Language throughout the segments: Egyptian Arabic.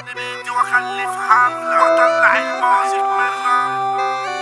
افني بيتي واخلف حملة واطلع الموزك من الرمل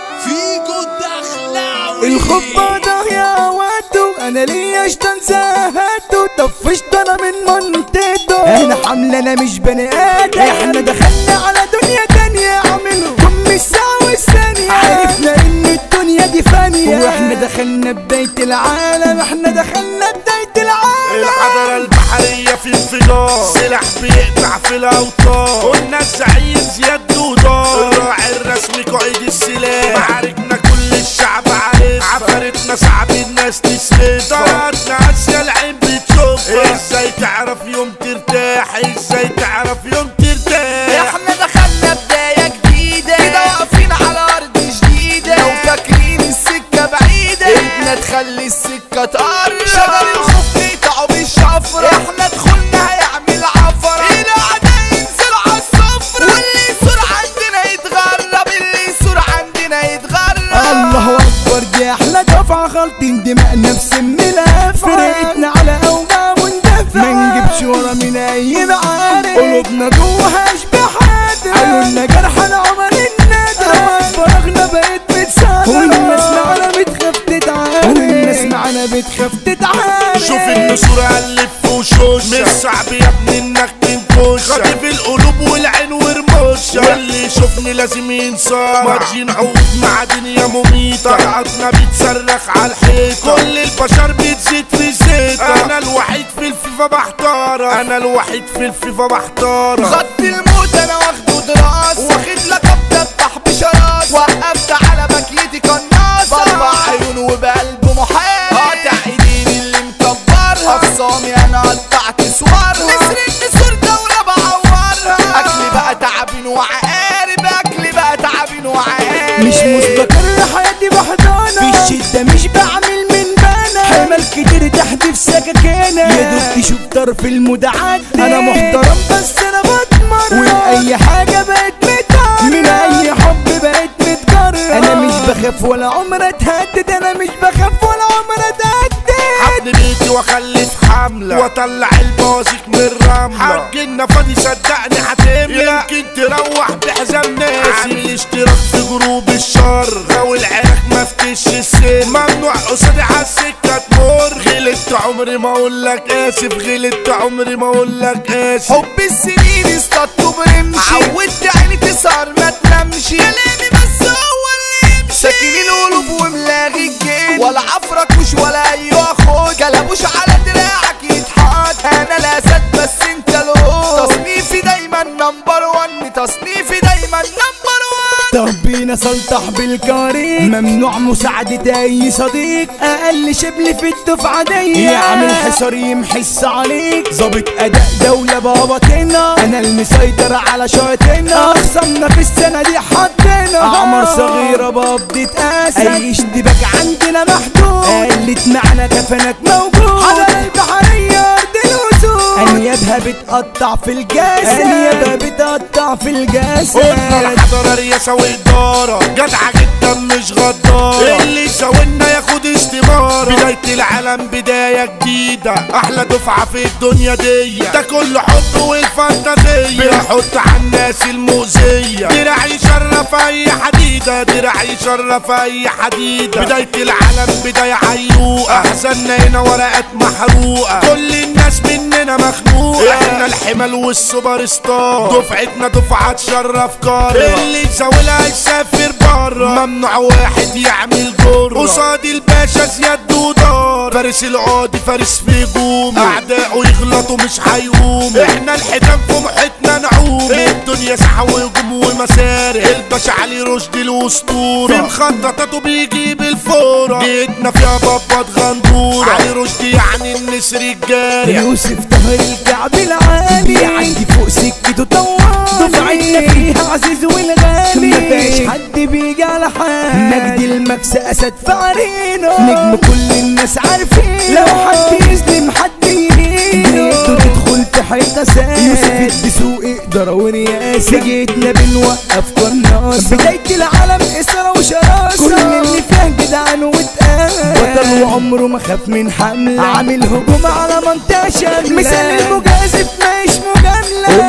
فيكو الدخلاوي الخطة ده يا وادو انا ليا اشتن زهدو طفشت انا من منطقته احنا حملة انا مش بني ادم احنا دخلنا على دنيا تانية عاملهم كم الساعة والثانية عرفنا ان الدنيا دي فانية واحنا دخلنا بداية العالم احنا دخلنا بداية العالم الحضارة البحرية في انفجار سلاح بيقطع في الأوطان قلنا الزعيم زياد دودار الراعي الرسمي قائد السلاح معاركنا كل الشعب عارف عفرتنا صعب الناس تسلم طلعتنا اسيا العين بتشوفها ازاي تعرف يوم ترتاح ازاي تعرف يوم ترتاح احنا دخلنا بداية جديدة كده واقفين على أرض جديدة لو فاكرين السكة بعيدة احنا تخلي السكة تقرب شجر الخوف يقطعوا بالشفرة احنا دخولنا هيعمل عفرة الأعداء ينزلوا على السفرة واللي يسور عندنا يتغرب اللي يسور عندنا يتغرب الله اكبر دي احلى دفعة خالطين دماءنا بسم الافة فرقتنا على اوجاع وندفع ما نجيبش ورا من اي معارك قلوبنا جواها اشبه حادة قالوا لنا جرحنا عمر الندى لما فرغنا بقيت بتسافر والناس معانا بتخاف تتعارك والناس معانا بتخاف تتعارك شوف النسور هنلف وشوش مش صعب يا ابني انك تنكش خاطف القلوب والعين ورموشة واللي يشوفني لازم ينصار مارجين عود مع دنيا مميتة طلعتنا بتصرخ على الحيط كل البشر بتزيد في زيت انا الوحيد في الفيفا بحتارة انا الوحيد في الفيفا بحتارة خط الموت انا واخده دراسة واخد لقب دبح بشراسة وقفت على بكيتي قناصة باربع عيون وبقلب محال قاطع ايدين اللي مكبرها اخصامي انا قطعت صورها نسر النسور دورة بعورها اكلي بقى تعبين وعقارب اكلي بقى تعبين وعقارب مش مستقر حياتي بحضانة في الشدة مش بعمل من بانا حمل كتير تحت في سكاكينة يا دوب تشوف طرف المدعات انا محترم بس انا بتمرن واي حاجة بقت متعرف من اي حب بقيت متجرد انا مش بخاف ولا عمر اتهدد انا مش بخاف ولا عمر اتهدد ابني بيتي واخلف حملة واطلع البازك من الرملة حجنا فاضي صدقني هتملى يمكن تروح بحزام ناسي عامل اشتراك في جروب الشر غاوي العراق مفتش السن ممنوع قصادي عالسكة تمر غلطت عمري ما اقولك اسف غلطت عمري ما اقولك اسف حب السنين اصطدته برمشي عودت عيني تسهر ما تنامش كلامي بس هو اللي يمشي ساكن القلوب وملاغي الجيل ولا عفركوش ولا اي اخوك كلبوش على دراعك يتحط انا الاسد بس انت له تصنيفي دايما نمبر وان تصنيفي دايما نمبر وان طب بينا سلطح بالكاريك ممنوع مساعدة أي صديق أقل شبل في الدفعة دي يعمل حصار يمحس عليك ظابط أداء دولة بابطنا أنا المسيطر على شياطينا أخصمنا في السنة دي حطينا أعمار صغيرة بقبضة أسد أي اشتباك عندنا محدود قلت معنا كفنك موجود حضر البحرية أرض الوسود أنيابها بتقطع في الجسد أنيابها بتقطع في الجسد قلنا الحضارة رياسة وإدارة جدعة جدا مش غدارة اللي يساوينا ياخد استمارة بداية العالم بداية جديدة أحلى دفعة في الدنيا دي ده كله حب والفانتازية بنحط على الناس المؤذية دراع يشرف أي حديدة دراع يشرف أي حديدة بداية العالم بداية عيوقة أحزاننا هنا ورقات محروقة كل الناس مننا مخنوقة احنا الحمل والسوبر ستار دفعتنا دفعة تشرف قارة اللي يزاولها يسافر بره ممنوع واحد يعمل جرة قصاد الباشا زياد دودار فارس العادي فارس في هجوم اعدائه يغلطوا مش هيقوم احنا الحيتان في محيطنا نعوم الدنيا ساحة وهجوم ومسارح الباشا علي رشدي الاسطورة في مخططاته بيجيب الفورة جيتنا فيها بابا غندورة علي رشدي يعني النسر الجارح يوسف طهر الكعب العالي عندي فوق سكته طوالي دفعتنا فيها عزيز والغالي مفيش حد بيجي على حال مجد المكس اسد في عرينه نجم كل الناس عارفين لو حد يظلم حد يهينه تدخل في حيطه سام يوسف الدسوق اقدر ورياسه جيتنا بنوقف قناصه بدايه العالم اسره وشراسه كل اللي فيها جدعان واتقال بطل وعمره ما خاف من حمله عامل هجوم على منطقه شامله مثال المجازف مش مجامله قلنا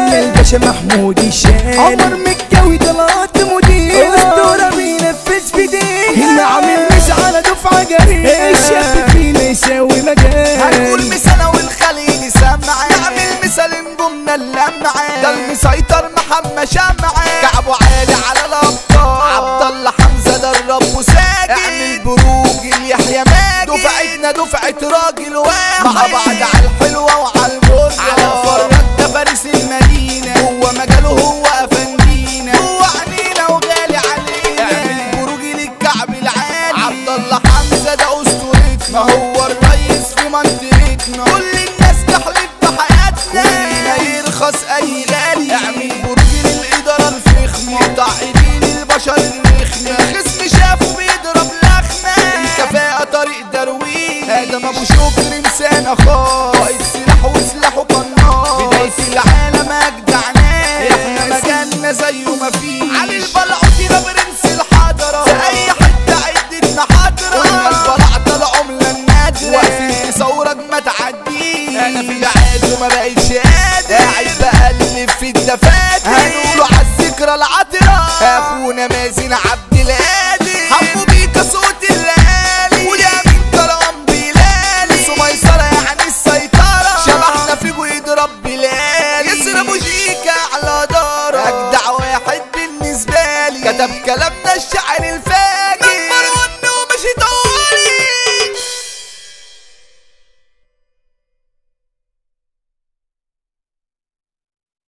باشا محمود الشام عمر مكاوي طلعت مدير اسطورة بينفذ في دين هنا عامل مش على دفعة جريئة الشاب فينا يساوي مجال هنقول مثال والخليج سمع نعمل مثال نجومنا اللمعة ده المسيطر محمد شمعة كعبه عالي على الابطال عبد الله حمزة ده الرب ساجد اعمل بروج اليحيى ماجد دفعتنا دفعة راجل واحد مع بعض على الحلوة وعلى المرة على فرج ده فارس المدينة هو مجاله هو افندينا هو عنينا وغالي علينا اعمل بروج للكعب العالي عبد الله حمزة ده اسطورتنا هو الرئيس في منطقتنا كل الناس تحلف بحياتنا ولينا يرخص اي غالي اعمل بروج للادارة الفخمة قطع ايدين البشر الرخمة الخصم شافه بيضرب لخمة الكفاءة طريق درويش ادم ابو شكر انسان اخاص قائد سلاح وسلاحه قناص بداية العالم اجدع ناس احنا مجالنا زيه ما فيش علي البلعوتي ده برنس الحضرة في اي حتة عدتنا حضرة قلنا البلع ده العملة النادرة واقفين في ثورة ما تعديش انا في العاد وما بقتش قادر قاعد بقلب في الدفاتر هنقوله عالذكرى العطرة اخونا مازن عبد القادر حبوا بيك صوت الليالي ويا من كرم بلالي سميسرة يعني السيطرة شبحنا في يضرب بلالي يضربوا جيكا على دارة اجدع واحد بالنسبة لي كتب كلامنا الشاعر الفاجر